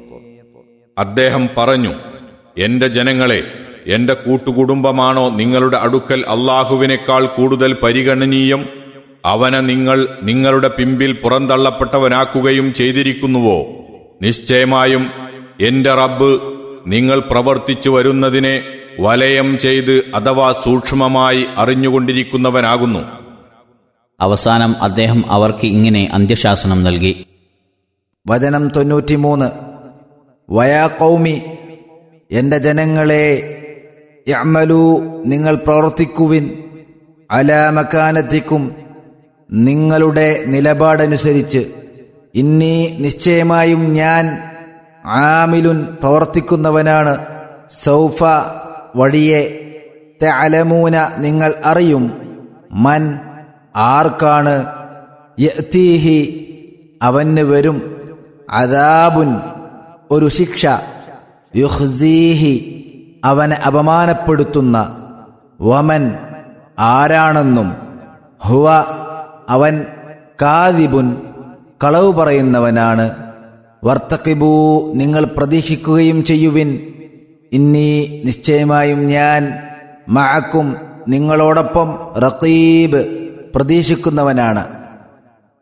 അദ്ദേഹം പറഞ്ഞു എന്റെ ജനങ്ങളെ എന്റെ കൂട്ടുകുടുംബമാണോ നിങ്ങളുടെ അടുക്കൽ അള്ളാഹുവിനേക്കാൾ കൂടുതൽ പരിഗണനീയം അവനെ നിങ്ങൾ നിങ്ങളുടെ പിമ്പിൽ പുറന്തള്ളപ്പെട്ടവനാക്കുകയും ചെയ്തിരിക്കുന്നുവോ നിശ്ചയമായും എന്റെ റബ്ബ് നിങ്ങൾ പ്രവർത്തിച്ചു വരുന്നതിനെ വലയം ചെയ്ത് അഥവാ സൂക്ഷ്മമായി അറിഞ്ഞുകൊണ്ടിരിക്കുന്നവനാകുന്നു അവസാനം അദ്ദേഹം അവർക്ക് ഇങ്ങനെ അന്ത്യശാസനം നൽകി വചനം തൊണ്ണൂറ്റിമൂന്ന് വയാ കൗമി എന്റെ ജനങ്ങളെ യഅ്മലൂ നിങ്ങൾ പ്രവർത്തിക്കുവിൻ അലാമക്കാനത്തിക്കും നിങ്ങളുടെ നിലപാടനുസരിച്ച് ഇന്നീ നിശ്ചയമായും ഞാൻ ആമിലുൻ പ്രവർത്തിക്കുന്നവനാണ് സൗഫ വഴിയെ തലമൂന നിങ്ങൾ അറിയും മൻ ആർക്കാണ് യഅ്തീഹി അവന് വരും അദാബുൻ ഒരു ശിക്ഷ യുഹ്സീഹി അവനെ അപമാനപ്പെടുത്തുന്ന വമൻ ആരാണെന്നും ഹുവ അവൻ കാദിബുൻ കളവ് പറയുന്നവനാണ് വർത്തക്കിബൂ നിങ്ങൾ പ്രതീക്ഷിക്കുകയും ചെയ്യുവിൻ ഇന്നീ നിശ്ചയമായും ഞാൻ മഴക്കും നിങ്ങളോടൊപ്പം റഖീബ് പ്രതീക്ഷിക്കുന്നവനാണ്